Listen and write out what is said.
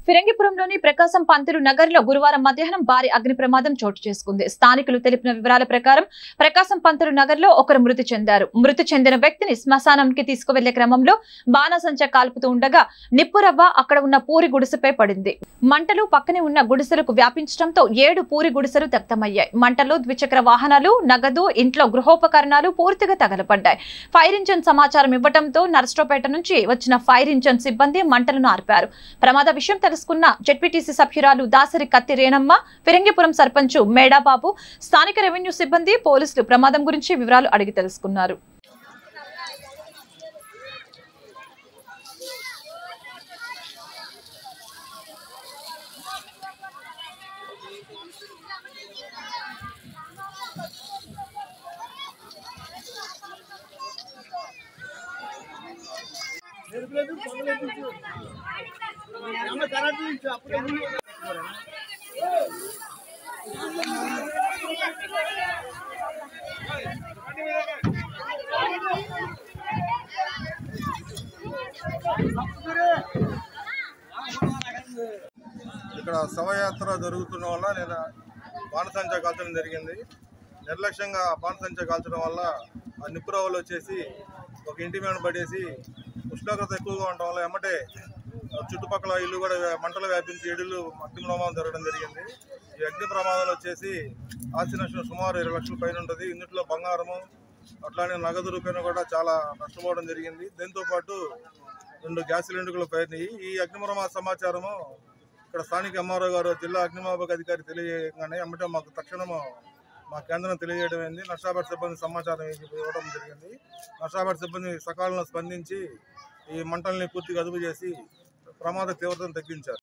ఫిరంగిపురంలోని ప్రకాశం పంతులు నగర్ లో గురువారం మధ్యాహ్నం భారీ అగ్ని ప్రమాదం చోటు చేసుకుంది స్థానికులు తెలిపిన వివరాల ప్రకారం ప్రకాశం పంతులు నగర్ లో ఒకరు మృతి చెందారు మృతి చెందిన వ్యక్తిని శ్మశానానికి తీసుకువెళ్లే క్రమంలో బాణసంచ కాల్పుతూ ఉండగా నిప్పురవ్వ అక్కడ ఉన్న పూరి గుడిసెపై పడింది మంటలు పక్కనే ఉన్న గుడిసెలకు వ్యాపించడంతో ఏడు పూరి గుడిసెలు దగ్ధమయ్యాయి మంటల్లో ద్విచక్ర వాహనాలు నగదు ఇంట్లో గృహోపకరణాలు పూర్తిగా తగలపడ్డాయి ఫైర్ ఇంజన్ సమాచారం ఇవ్వడంతో నర్స్టోపేట నుంచి వచ్చిన ఫైర్ ఇంజన్ సిబ్బంది మంటలను ఆర్పారు ప్రమాద విషయం తెలుసుకున్న జెడ్పీటీసీ సభ్యురాలు దాసరి కత్తి రేణమ్మ ఫిరంగిపురం సర్పంచ్ మేడాబాబు స్థానిక రెవెన్యూ సిబ్బంది పోలీసులు ప్రమాదం గురించి వివరాలు అడిగి తెలుసుకున్నారు ఇక్కడ శవయాత్ర జరుగుతున్న వల్ల నేను బాణసంచ కాల్చడం జరిగింది నిర్లక్ష్యంగా బాణసంచ కాల్చడం వల్ల ఆ నిప్పురవ్వలు వచ్చేసి ఒక ఇంటి మీద పడేసి ఉష్ణోగ్రత ఎక్కువగా ఉండటం వల్ల ఎమ్మటే ఆ చుట్టుపక్కల ఇల్లు కూడా వ్యా- మంటలు వ్యాపించి ఇళ్ళు అగ్ని ప్రమాదం జరగడం జరిగింది ఈ అగ్ని ప్రమాదాలు వచ్చేసి ఆస్తి నష్టం సుమారు ఇరవై లక్షల పైన ఉంటుంది ఇందులో బంగారము అట్లానే నగదు రూపాయలు కూడా చాలా నష్టపోవడం జరిగింది దీంతో పాటు రెండు గ్యాస్ సిలిండర్లు పోయినాయి ఈ అగ్ని ప్రమాద సమాచారము ఇక్కడ స్థానిక ఎంఆర్ఓ గారు జిల్లా అగ్నిమాపక అధికారి తెలియగానే అమ్మటే మాకు తక్షణము మా కేంద్రం తెలియజేయడం అయింది నష్టాపేట సిబ్బంది సమాచారం ఇవ్వడం జరిగింది నష్టాపేట సిబ్బంది సకాలంలో స్పందించి ఈ మంటల్ని పూర్తిగా అదుపు చేసి ప్రమాద తీవ్రతను తగ్గించారు